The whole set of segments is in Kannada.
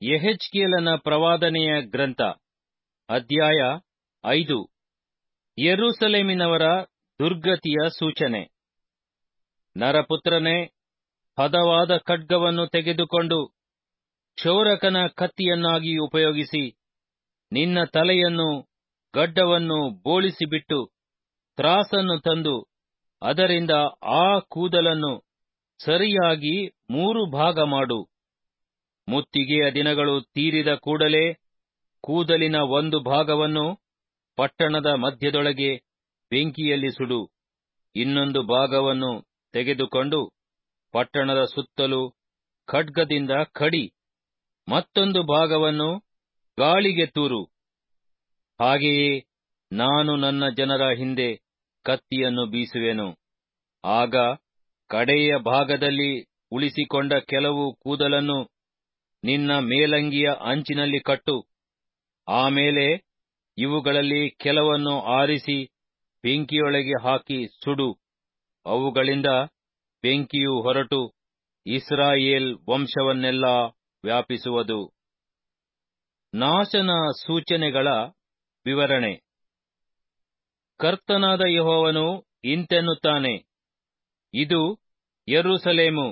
ಯೆಹೆಜ್ಕೇಲನ ಪ್ರವಾದನೆಯ ಗ್ರಂಥ ಅಧ್ಯಾಯ ಐದು ಯೆರೂಸಲೇಮಿನವರ ದುರ್ಗತಿಯ ಸೂಚನೆ ನರಪುತ್ರನೇ ಹದವಾದ ಖಡ್ಗವನ್ನು ತೆಗೆದುಕೊಂಡು ಕ್ಷೌರಕನ ಕತ್ತಿಯನ್ನಾಗಿ ಉಪಯೋಗಿಸಿ ನಿನ್ನ ತಲೆಯನ್ನು ಗಡ್ಡವನ್ನು ಬೋಳಿಸಿಬಿಟ್ಟು ತ್ರಾಸನ್ನು ತಂದು ಅದರಿಂದ ಆ ಕೂದಲನ್ನು ಸರಿಯಾಗಿ ಮೂರು ಭಾಗ ಮಾಡು ಮುತ್ತಿಗೆಯ ದಿನಗಳು ತೀರಿದ ಕೂಡಲೇ ಕೂದಲಿನ ಒಂದು ಭಾಗವನ್ನು ಪಟ್ಟಣದ ಮಧ್ಯದೊಳಗೆ ಬೆಂಕಿಯಲ್ಲಿ ಸುಡು ಇನ್ನೊಂದು ಭಾಗವನ್ನು ತೆಗೆದುಕೊಂಡು ಪಟ್ಟಣದ ಸುತ್ತಲೂ ಖಡ್ಗದಿಂದ ಕಡಿ ಮತ್ತೊಂದು ಭಾಗವನ್ನು ಗಾಳಿಗೆ ತೂರು ಹಾಗೆಯೇ ನಾನು ನನ್ನ ಜನರ ಹಿಂದೆ ಕತ್ತಿಯನ್ನು ಬೀಸುವೆನು ಆಗ ಕಡೆಯ ಭಾಗದಲ್ಲಿ ಉಳಿಸಿಕೊಂಡ ಕೆಲವು ಕೂದಲನ್ನು ನಿನ್ನ ಮೇಲಂಗಿಯ ಅಂಚಿನಲ್ಲಿ ಕಟ್ಟು ಆಮೇಲೆ ಇವುಗಳಲ್ಲಿ ಕೆಲವನ್ನು ಆರಿಸಿ ಬೆಂಕಿಯೊಳಗೆ ಹಾಕಿ ಸುಡು ಅವುಗಳಿಂದ ಬೆಂಕಿಯು ಹೊರಟು ಇಸ್ರಾಯೇಲ್ ವಂಶವನ್ನೆಲ್ಲ ವ್ಯಾಪಿಸುವುದು ನಾಶನ ಸೂಚನೆಗಳ ವಿವರಣೆ ಕರ್ತನಾದ ಯಹೋವನು ಇಂತೆನ್ನುತ್ತಾನೆ ಇದು ಯೆರೂಸಲೇಮು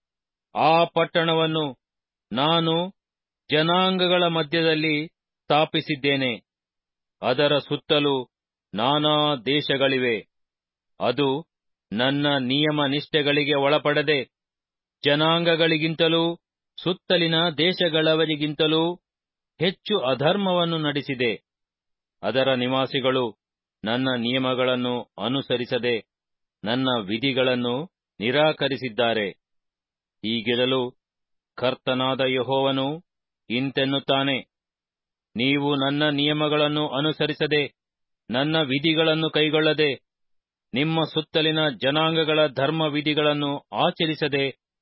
ಆ ಪಟ್ಟಣವನ್ನು ನಾನು ಜನಾಂಗಗಳ ಮಧ್ಯದಲ್ಲಿ ಸ್ಥಾಪಿಸಿದ್ದೇನೆ ಅದರ ಸುತ್ತಲೂ ನಾನಾ ದೇಶಗಳಿವೆ ಅದು ನನ್ನ ನಿಯಮ ನಿಷ್ಠೆಗಳಿಗೆ ಒಳಪಡದೆ ಜನಾಂಗಗಳಿಗಿಂತಲೂ ಸುತ್ತಲಿನ ದೇಶಗಳವರಿಗಿಂತಲೂ ಹೆಚ್ಚು ಅಧರ್ಮವನ್ನು ನಡೆಸಿದೆ ಅದರ ನಿವಾಸಿಗಳು ನನ್ನ ನಿಯಮಗಳನ್ನು ಅನುಸರಿಸದೆ ನನ್ನ ವಿಧಿಗಳನ್ನು ನಿರಾಕರಿಸಿದ್ದಾರೆ ಹೀಗಿರಲು ಕರ್ತನಾದ ಯಹೋವನು ಇಂತೆನ್ನುತ್ತಾನೆ ನೀವು ನನ್ನ ನಿಯಮಗಳನ್ನು ಅನುಸರಿಸದೆ ನನ್ನ ವಿಧಿಗಳನ್ನು ಕೈಗೊಳ್ಳದೆ ನಿಮ್ಮ ಸುತ್ತಲಿನ ಜನಾಂಗಗಳ ಧರ್ಮ ವಿಧಿಗಳನ್ನು ಆಚರಿಸದೆ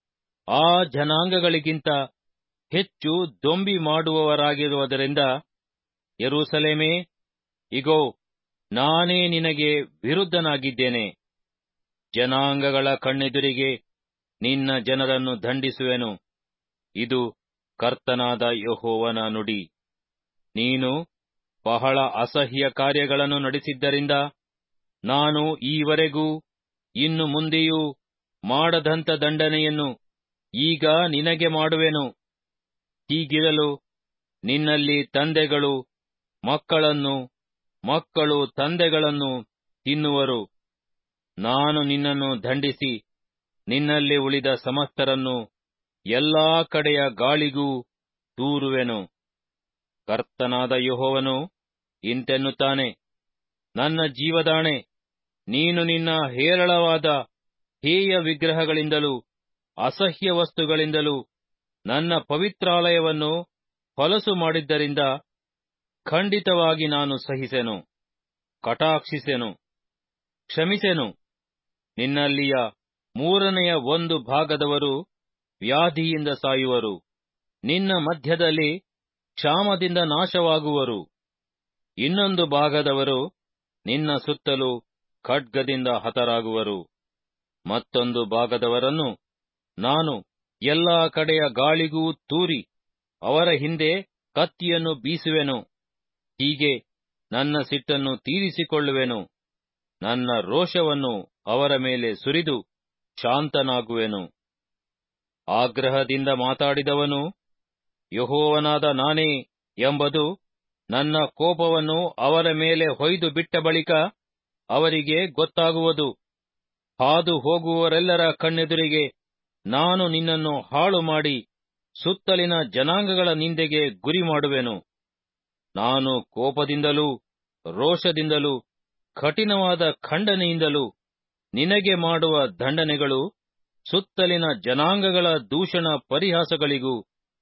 ಆ ಜನಾಂಗಗಳಿಗಿಂತ ಹೆಚ್ಚು ದೊಂಬಿ ಮಾಡುವವರಾಗಿರುವುದರಿಂದ ಯೆರೂಸಲೇಮೇ ಇಗೋ ನಾನೇ ನಿನಗೆ ವಿರುದ್ಧನಾಗಿದ್ದೇನೆ ಜನಾಂಗಗಳ ಕಣ್ಣೆದುರಿಗೆ ನಿನ್ನ ಜನರನ್ನು ದಂಡಿಸುವೆನು ಇದು ಕರ್ತನಾದ ಯಹೋವನ ನುಡಿ ನೀನು ಬಹಳ ಅಸಹ್ಯ ಕಾರ್ಯಗಳನ್ನು ನಡೆಸಿದ್ದರಿಂದ ನಾನು ಈವರೆಗೂ ಇನ್ನು ಮುಂದೆಯೂ ಮಾಡದಂಥ ದಂಡನೆಯನ್ನು ಈಗ ನಿನಗೆ ಮಾಡುವೆನು ಹೀಗಿರಲು ನಿನ್ನಲ್ಲಿ ತಂದೆಗಳು ಮಕ್ಕಳನ್ನು ಮಕ್ಕಳು ತಂದೆಗಳನ್ನು ತಿನ್ನುವರು ನಾನು ನಿನ್ನನ್ನು ದಂಡಿಸಿ ನಿನ್ನಲ್ಲಿ ಉಳಿದ ಸಮಸ್ತರನ್ನು ಎಲ್ಲಾ ಕಡೆಯ ಗಾಳಿಗೂ ದೂರುವೆನು ಕರ್ತನಾದ ಯಹೋವನು ಇಂತೆನ್ನುತ್ತಾನೆ ನನ್ನ ಜೀವದಾಣೆ ನೀನು ನಿನ್ನ ಹೇರಳವಾದ ಹೇಯ ವಿಗ್ರಹಗಳಿಂದಲೂ ಅಸಹ್ಯ ವಸ್ತುಗಳಿಂದಲೂ ನನ್ನ ಪವಿತ್ರಾಲಯವನ್ನು ಹೊಲಸು ಮಾಡಿದ್ದರಿಂದ ಖಂಡಿತವಾಗಿ ನಾನು ಸಹಿಸೆನು ಕಟಾಕ್ಷಿಸೆನು ಕ್ಷಮಿಸೆನು ನಿನ್ನಲ್ಲಿಯ ಮೂರನೆಯ ಒಂದು ಭಾಗದವರು ವ್ಯಾಧಿಯಿಂದ ಸಾಯುವರು ನಿನ್ನ ಮಧ್ಯದಲ್ಲಿ ಕ್ಷಾಮದಿಂದ ನಾಶವಾಗುವರು ಇನ್ನೊಂದು ಭಾಗದವರು ನಿನ್ನ ಸುತ್ತಲೂ ಖಡ್ಗದಿಂದ ಹತರಾಗುವರು ಮತ್ತೊಂದು ಭಾಗದವರನ್ನು ನಾನು ಎಲ್ಲಾ ಕಡೆಯ ಗಾಳಿಗೂ ತೂರಿ ಅವರ ಹಿಂದೆ ಕತ್ತಿಯನ್ನು ಬೀಸುವೆನು ಹೀಗೆ ನನ್ನ ಸಿಟ್ಟನ್ನು ತೀರಿಸಿಕೊಳ್ಳುವೆನು ನನ್ನ ರೋಷವನ್ನು ಅವರ ಮೇಲೆ ಸುರಿದು ಶಾಂತನಾಗುವೆನು ಆಗ್ರಹದಿಂದ ಮಾತಾಡಿದವನು ಯಹೋವನಾದ ನಾನೇ ಎಂಬುದು ನನ್ನ ಕೋಪವನ್ನು ಅವರ ಮೇಲೆ ಹೊಯ್ದು ಬಿಟ್ಟ ಬಳಿಕ ಅವರಿಗೆ ಗೊತ್ತಾಗುವುದು ಹಾದು ಹೋಗುವವರೆಲ್ಲರ ಕಣ್ಣೆದುರಿಗೆ ನಾನು ನಿನ್ನನ್ನು ಹಾಳು ಮಾಡಿ ಸುತ್ತಲಿನ ಜನಾಂಗಗಳ ನಿಂದೆಗೆ ಗುರಿ ಮಾಡುವೆನು ನಾನು ಕೋಪದಿಂದಲೂ ರೋಷದಿಂದಲೂ ಕಠಿಣವಾದ ಖಂಡನೆಯಿಂದಲೂ ನಿನಗೆ ಮಾಡುವ ದಂಡನೆಗಳು ಸುತ್ತಲಿನ ಜನಾಂಗಗಳ ದೂಷಣ ಪರಿಹಾಸಗಳಿಗೂ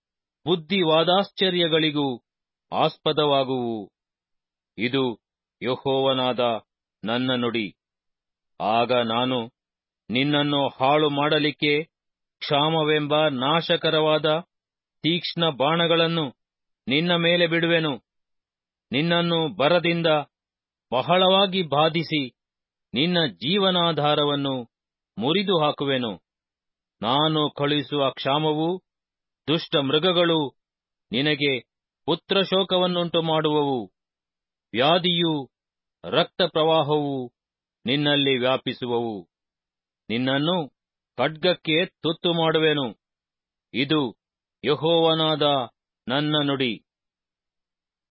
ಬುದ್ಧಿವಾದಾಶ್ಚರ್ಯಗಳಿಗೂ ಆಸ್ಪದವಾಗುವು ಇದು ಯಹೋವನಾದ ನನ್ನ ನುಡಿ ಆಗ ನಾನು ನಿನ್ನನ್ನು ಹಾಳು ಮಾಡಲಿಕ್ಕೆ ಕ್ಷಾಮವೆಂಬ ನಾಶಕರವಾದ ತೀಕ್ಷ್ಣ ಬಾಣಗಳನ್ನು ನಿನ್ನ ಮೇಲೆ ಬಿಡುವೆನು ನಿನ್ನನ್ನು ಬರದಿಂದ ಬಹಳವಾಗಿ ಬಾಧಿಸಿ ನಿನ್ನ ಜೀವನಾಧಾರವನ್ನು ಮುರಿದು ಹಾಕುವೆನು ನಾನು ಕಳುಹಿಸುವ ಕ್ಷಾಮವು ದುಷ್ಟ ಮೃಗಗಳು ನಿನಗೆ ಪುತ್ರಶೋಕವನ್ನುಂಟು ಮಾಡುವವು ವ್ಯಾಧಿಯೂ ರಕ್ತ ಪ್ರವಾಹವು ನಿನ್ನಲ್ಲಿ ವ್ಯಾಪಿಸುವವು ನಿನ್ನನ್ನು ಖಡ್ಗಕ್ಕೆ ತುತ್ತು ಮಾಡುವೆನು ಇದು ಯಹೋವನಾದ ನನ್ನ ನುಡಿ